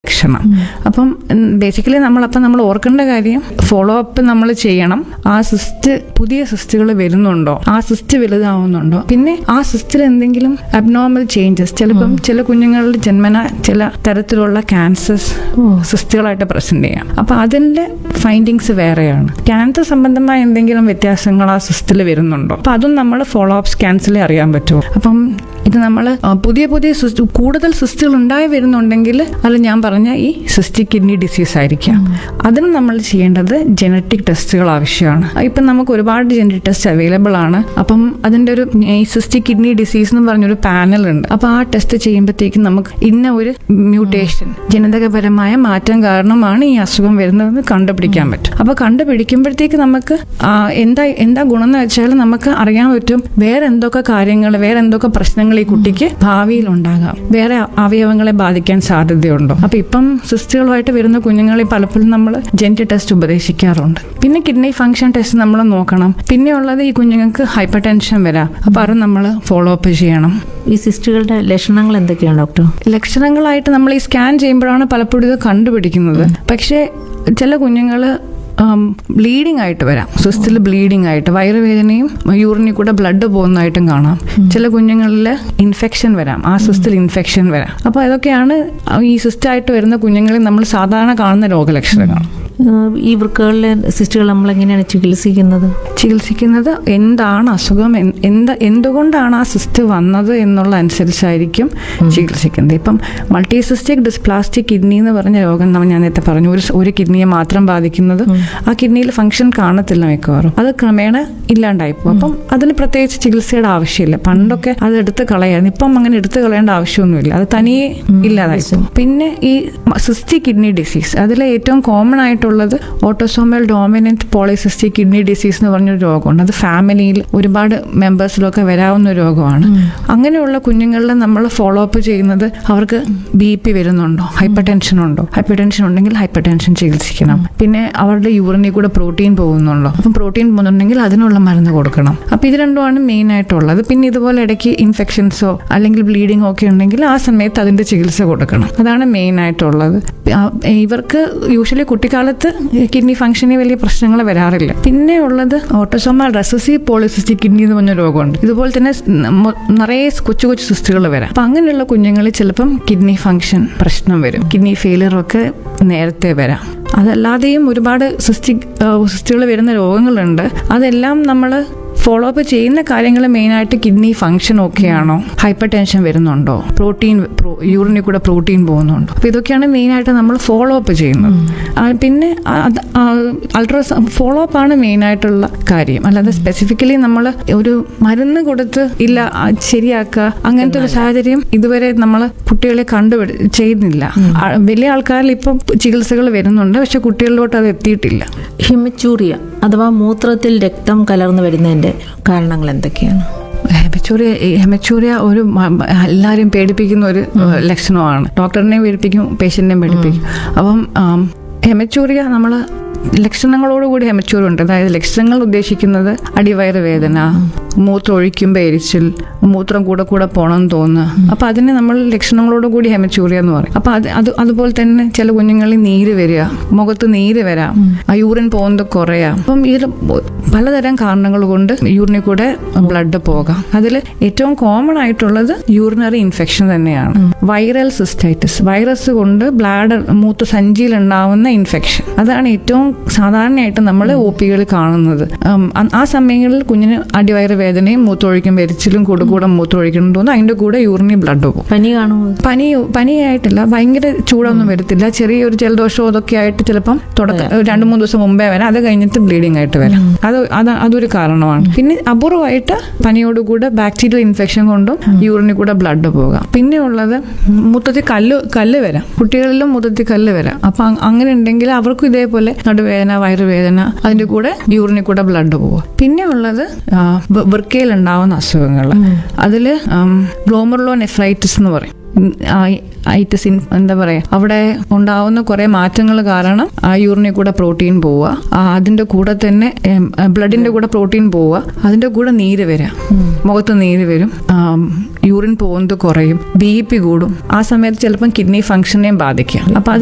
ലക്ഷണം അപ്പം ബേസിക്കലി നമ്മളപ്പം നമ്മൾ ഓർക്കേണ്ട കാര്യം ഫോളോ അപ്പ് നമ്മൾ ചെയ്യണം ആ സിസ്റ്റ് പുതിയ സിസ്റ്റുകൾ വരുന്നുണ്ടോ ആ സിസ്റ്റ് വലുതാവുന്നുണ്ടോ പിന്നെ ആ സിസ്റ്റിൽ എന്തെങ്കിലും അബ്നോർമൽ ചേഞ്ചസ് ചിലപ്പം ചില കുഞ്ഞുങ്ങളിൽ ജന്മന ചില തരത്തിലുള്ള ക്യാൻസേഴ്സ് സിസ്റ്റുകളായിട്ട് പ്രസന്റ് ചെയ്യാം അപ്പൊ അതിന്റെ ഫൈൻഡിങ്സ് വേറെയാണ് ക്യാൻസർ സംബന്ധമായ എന്തെങ്കിലും വ്യത്യാസങ്ങൾ ആ സിസ്റ്റിൽ വരുന്നുണ്ടോ അപ്പൊ അതും നമ്മൾ ഫോളോ അപ്പ് സ്കാൻസിലേ അറിയാൻ പറ്റുള്ളൂ അപ്പം ഇത് നമ്മൾ പുതിയ പുതിയ സിസ്റ്റ് കൂടുതൽ സിസ്റ്റുകൾ ഉണ്ടായി വരുന്നുണ്ടെങ്കിൽ അത് ഞാൻ പറഞ്ഞ ഈ സിസ്റ്റിക് കിഡ്നി ഡിസീസ് ആയിരിക്കാം അതിന് നമ്മൾ ചെയ്യേണ്ടത് ജനറ്റിക് ടെസ്റ്റുകൾ ആവശ്യമാണ് ഇപ്പം നമുക്ക് ഒരുപാട് ജനറ്റിക് ടെസ്റ്റ് അവൈലബിൾ ആണ് അപ്പം അതിൻ്റെ ഒരു ഈ സിസ്റ്റിക് കിഡ്നി ഡിസീസ് എന്ന് പറഞ്ഞൊരു പാനൽ ഉണ്ട് അപ്പോൾ ആ ടെസ്റ്റ് ചെയ്യുമ്പോഴത്തേക്കും നമുക്ക് ഇന്ന ഒരു മ്യൂട്ടേഷൻ ജനിതകപരമായ മാറ്റം കാരണമാണ് ഈ അസുഖം വരുന്നതെന്ന് കണ്ടുപിടിക്കാൻ പറ്റും അപ്പോൾ കണ്ടുപിടിക്കുമ്പോഴത്തേക്ക് നമുക്ക് ആ, എന്താ എന്താ ഗുണം എന്ന് വെച്ചാൽ നമുക്ക് അറിയാൻ പറ്റും വേറെ എന്തൊക്കെ കാര്യങ്ങൾ വേറെ എന്തൊക്കെ പ്രശ്നങ്ങൾ ഈ കുട്ടിക്ക് ഭാവിയിൽ ഉണ്ടാകാം വേറെ അവയവങ്ങളെ ബാധിക്കാൻ സാധ്യതയുണ്ടോ അപ്പൊ ഇപ്പം സിസ്റ്റുകളുമായിട്ട് വരുന്ന കുഞ്ഞുങ്ങളെ പലപ്പോഴും നമ്മൾ ജെൻറ്റി ടെസ്റ്റ് ഉപദേശിക്കാറുണ്ട് പിന്നെ കിഡ്നി ഫംഗ്ഷൻ ടെസ്റ്റ് നമ്മൾ നോക്കണം പിന്നെ ഉള്ളത് ഈ കുഞ്ഞുങ്ങൾക്ക് ഹൈപ്പർ ടെൻഷൻ വരാം അപ്പൊ അത് നമ്മൾ ഫോളോ അപ്പ് ചെയ്യണം ഈ സിസ്റ്റുകളുടെ ലക്ഷണങ്ങൾ എന്തൊക്കെയാണ് ഡോക്ടർ ലക്ഷണങ്ങളായിട്ട് നമ്മൾ ഈ സ്കാൻ ചെയ്യുമ്പോഴാണ് പലപ്പോഴും ഇത് കണ്ടുപിടിക്കുന്നത് പക്ഷേ ചില കുഞ്ഞുങ്ങൾ ബ്ലീഡിംഗ് ആയിട്ട് വരാം സിസ്റ്റിൽ ബ്ലീഡിംഗ് ആയിട്ട് വയറുവേദനയും യൂറിനിൽ കൂടെ ബ്ലഡ് പോകുന്നതായിട്ടും കാണാം ചില കുഞ്ഞുങ്ങളിൽ ഇൻഫെക്ഷൻ വരാം ആ സിസ്റ്റിൽ ഇൻഫെക്ഷൻ വരാം അപ്പോൾ ഇതൊക്കെയാണ് ഈ സിസ്റ്റായിട്ട് വരുന്ന കുഞ്ഞുങ്ങളിൽ നമ്മൾ സാധാരണ കാണുന്ന രോഗലക്ഷണങ്ങൾ ഏഹ് ഈ വൃക്കകളിലെ സിസ്റ്റുകൾ നമ്മൾ എങ്ങനെയാണ് ചികിത്സിക്കുന്നത് ചികിത്സിക്കുന്നത് എന്താണ് അസുഖം എൻ- എന്ത് എന്തുകൊണ്ടാണ് ആ സിസ്റ്റ് വന്നത് എന്നുള്ള അനുസരിച്ചായിരിക്കും ചികിത്സിക്കുന്നത് ഇപ്പം മൾട്ടി സിസ്റ്റിക് ഡിസ്പ്ലാസ്റ്റിക് കിഡ്നി എന്ന് പറഞ്ഞ രോഗം നമ്മൾ ഞാൻ നേരത്തെ പറഞ്ഞു ഒരു സ് ഒരു കിഡ്നിയെ മാത്രം ബാധിക്കുന്നത് ആ കിഡ്നിയിൽ ഫംഗ്ഷൻ കാണത്തില്ല മിക്കവാറും അത് ക്രമേണ ഇല്ലാണ്ടായി പോകും അപ്പം അതിന് പ്രത്യേകിച്ച് ചികിത്സയുടെ ആവശ്യമില്ല പണ്ടൊക്കെ അത് എടുത്ത് കളയായിരുന്നു ഇപ്പം അങ്ങനെ എടുത്ത് കളയേണ്ട ആവശ്യമൊന്നുമില്ല അത് തനിയെ ഇല്ലാതായി പോകും. പിന്നെ ഈ സിസ്റ്റിക് കിഡ്നി ഡിസീസ് അതിലെ ഏറ്റവും കോമൺ ആയിട്ടുള്ളത് autosomal dominant polycystic kidney disease എന്ന് പറഞ്ഞൊരു രോഗമുണ്ട് അത് ഫാമിലിയിൽ ഒരുപാട് മെമ്പേഴ്സിലൊക്കെ വരാവുന്ന ഒരു രോഗമാണ് അങ്ങനെയുള്ള കുഞ്ഞുങ്ങളിൽ നമ്മൾ ഫോളോ അപ്പ് ചെയ്യുന്നത് അവർക്ക് ബി പി വരുന്നുണ്ടോ ഹൈപ്പർ ടെൻഷൻ ഉണ്ടോ ഹൈപ്പർ ടെൻഷൻ ഉണ്ടെങ്കിൽ ഹൈപ്പർ ടെൻഷൻ ചികിത്സിക്കണം പിന്നെ അവരുടെ യൂറിനിൽ കൂടെ പ്രോട്ടീൻ പോകുന്നുണ്ടോ അപ്പം പ്രോട്ടീൻ പോകുന്നുണ്ടെങ്കിൽ അതിനുള്ള മരുന്ന് കൊടുക്കണം അപ്പം ഇത് രണ്ടുമാണ് മെയിൻ ആയിട്ടുള്ളത് പിന്നെ ഇതുപോലെ ഇടയ്ക്ക് ഇൻഫെക്ഷൻസോ അല്ലെങ്കിൽ ബ്ലീഡിങ്ങോ ഒക്കെ ഉണ്ടെങ്കിൽ ആ സമയത്ത് അതിന്റെ ചികിത്സ കൊടുക്കണം അതാണ് മെയിൻ ആയിട്ടുള്ളത് ആ, ഇവർക്ക് യൂഷ്വലി കുട്ടിക്കാലത്ത് കിഡ്നി ഫംഗ്ഷനിൽ വലിയ പ്രശ്നങ്ങൾ വരാറില്ല പിന്നെ ഉള്ളത് ഓട്ടോസോമൽ റെസസീവ് പോളിസിസ്റ്റിക് കിഡ്നി എന്ന് പറഞ്ഞ രോഗമുണ്ട് ഇതുപോലെ തന്നെ സ് മൊ- നിറയെ കൊച്ചു കൊച്ചു സിസ്റ്റുകൾ വരാം അപ്പൊ അങ്ങനെയുള്ള കുഞ്ഞുങ്ങളിൽ ചിലപ്പം കിഡ്നി ഫംഗ്ഷൻ പ്രശ്നം വരും കിഡ്നി ഫെയിലിയർ ഒക്കെ നേരത്തെ വരാം അതല്ലാതെയും ഒരുപാട് സിസ്റ്റിക് സിസ്റ്റുകൾ വരുന്ന രോഗങ്ങളുണ്ട് അതെല്ലാം നമ്മൾ ഫോളോ അപ്പ് ചെയ്യുന്ന കാര്യങ്ങൾ മെയിനായിട്ട് കിഡ്നി ഫംഗ്ഷൻ ഓക്കെയാണോ ഹൈപ്പർ ടെൻഷൻ വരുന്നുണ്ടോ പ്രോട്ടീൻ യൂറിനിൽ കൂടെ പ്രോട്ടീൻ പോകുന്നുണ്ടോ അപ്പോൾ ഇതൊക്കെയാണ് മെയിനായിട്ട് നമ്മൾ ഫോളോ അപ്പ് ചെയ്യുന്നത് ആ, പിന്നെ അൾട്രാ ഫോളോ അപ്പ് ആണ് മെയിനായിട്ടുള്ള കാര്യം അല്ലാതെ സ്പെസിഫിക്കലി നമ്മൾ ഒരു മരുന്ന് കൊടുത്ത് ഇല്ല ആ, ശരിയാക്കുക അങ്ങനത്തെ ഒരു സാഹചര്യം ഇതുവരെ നമ്മൾ കുട്ടികളെ കണ്ടുപിടി ചെയ്യുന്നില്ല ആ, വലിയ ആൾക്കാരിൽ ഇപ്പം ചികിത്സകൾ വരുന്നുണ്ട് പക്ഷെ കുട്ടികളിലോട്ട് അത് എത്തിയിട്ടില്ല ഹിമച്ചൂറിയ അഥവാ മൂത്രത്തിൽ രക്തം കലർന്നു വരുന്നതിന്റെ കാരണങ്ങൾ എന്തൊക്കെയാണ് ഹെമച്ചൂറിയ ഹെമച്ചൂറിയ ഒരു മ- മ- എല്ലാവരെയും പേടിപ്പിക്കുന്ന ഒരു ലക്ഷണമാണ് ഡോക്ടറിനെയും പേടിപ്പിക്കും പേഷ്യന്റിനെയും പേടിപ്പിക്കും അപ്പം ആം, ഹെമച്ചൂറിയ നമ്മൾ ലക്ഷണങ്ങളോടുകൂടി ഹെമച്ചൂർ ഉണ്ട് അതായത് ലക്ഷണങ്ങൾ ഉദ്ദേശിക്കുന്നത് അടിവയറ് വേദന മൂത്രം ഒഴിക്കുമ്പോൾ എരിച്ചിൽ മൂത്രം കൂടെ കൂടെ പോകണം തോന്നുക അപ്പൊ അതിന് നമ്മൾ ലക്ഷണങ്ങളോടുകൂടി ഹെമച്ചൂറിയ എന്ന് പറയും അപ്പൊ അത് അത് അതുപോലെ തന്നെ ചില കുഞ്ഞുങ്ങളിൽ നീര് വരിക മുഖത്ത് നീര് വരാം ആ യൂറിൻ പോകുന്നത് കുറയാം അപ്പം ഇത് പലതരം കാരണങ്ങൾ കൊണ്ട് യൂറിനിൽ കൂടെ ബ്ലഡ് പോകാം അതിൽ ഏറ്റവും കോമൺ ആയിട്ടുള്ളത് യൂറിനറി ഇൻഫെക്ഷൻ തന്നെയാണ് വൈറൽ സിസ്റ്റൈറ്റിസ് വൈറസ് കൊണ്ട് ബ്ലാഡർ മൂത്ര സഞ്ചിയിൽ ഉണ്ടാവുന്ന ഇൻഫെക്ഷൻ അതാണ് ഏറ്റവും സാധാരണയായിട്ട് നമ്മൾ ഒ പികളിൽ കാണുന്നത് ഉം, ആ- ആ സമയങ്ങളിൽ കുഞ്ഞിന് അടിവയറ് വേദനയും മൂത്രമൊഴിക്കുമ്പോൾ എരിച്ചിലും കൂടെ കൂടെ മൂത്രമൊഴിക്കണം തോന്നുന്നു അതിന്റെ കൂടെ യൂറിനി ബ്ലഡ് പോകും പനി കാണുമോ പനി പനിയായിട്ടില്ല ഭയങ്കര ചൂടൊന്നും വരത്തില്ല ചെറിയൊരു ജലദോഷമോ അതൊക്കെ ആയിട്ട് ചിലപ്പം തുടക്കം രണ്ടു മൂന്ന് ദിവസം മുമ്പേ വരാം അത് കഴിഞ്ഞിട്ട് ബ്ലീഡിംഗ് ആയിട്ട് വരാം അത് അത് അതൊരു കാരണമാണ് പിന്നെ അപൂർവമായിട്ട് പനിയോടുകൂടെ ബാക്ടീരിയൽ ഇൻഫെക്ഷൻ കൊണ്ടും യൂറിനിൽ കൂടെ ബ്ലഡ് പോകാം പിന്നെ ഉള്ളത് മൂത്രത്തിൽ കല്ല് കല്ല് വരാം കുട്ടികളിലും മൂത്രത്തിൽ കല്ല് വരാം അപ്പൊ അ- അങ്ങനെ ഉണ്ടെങ്കിൽ അവർക്കും ഇതേപോലെ നടുവേദന വയറുവേദന അതിന്റെ കൂടെ യൂറിനിൽ കൂടെ ബ്ലഡ് പോകും പിന്നെ ഉള്ളത് വൃക്കയിൽ ഉണ്ടാവുന്ന അസുഖങ്ങൾ അതില് ഗ്ലോമർലോ നെഫ്രൈറ്റിസ് എന്ന് പറയും ഐറ്റസ് എന്താ പറയാ അവിടെ ഉണ്ടാവുന്ന കുറെ മാറ്റങ്ങൾ കാരണം ആ യൂറിനിൽ കൂടെ പ്രോട്ടീൻ പോവുക ആ, അതിന്റെ കൂടെ തന്നെ ബ്ലഡിന്റെ കൂടെ പ്രോട്ടീൻ പോവുക അതിന്റെ കൂടെ നീര് വരാം മുഖത്ത് നീര് വരും യൂറിൻ പോകുന്നത് കുറയും ബി പി കൂടും ആ സമയത്ത് ചിലപ്പം കിഡ്നി ഫംഗ്ഷനെയും ബാധിക്കാം അപ്പൊ അത്